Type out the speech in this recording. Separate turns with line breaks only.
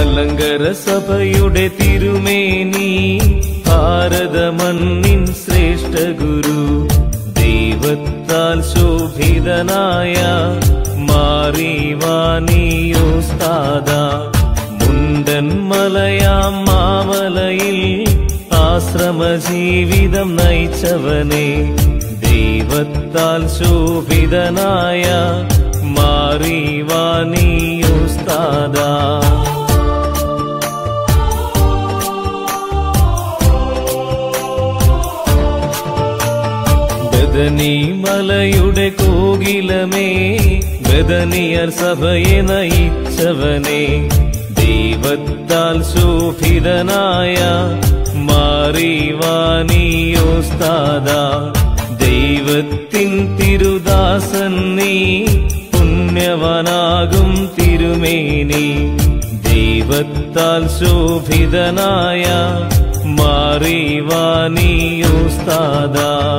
മലങ്കര സഭയുടെ തിരുമേനി ഭാരത മണ്ണിൻ ശ്രേഷ്ഠ ഗുരു ദൈവത്താൽ ശോഭിതനായ മാറിവാനിയോസ്താദ മുണ്ടൻ മലയാം മാമലയിൽ ആശ്രമ ജീവിതം നയിച്ചവനെ ദൈവത്താൽ ശോഭിതനായ മാറിവാനിയോസ്താദ ബദനി മലയുടെ കോകിലമേ ബദനിയർ സഭയെ നയിച്ചവനെ ദൈവത്താൽ ശോഭിതനായ മാറിവാനിയോസ്താദ ദൈവത്തിൻ തിരുദാസൻ നീ പുണ്യവനാകും തിരുമേനി ദൈവത്താൽ ശോഭിതനായ മാറിവാനിയോസ്താദ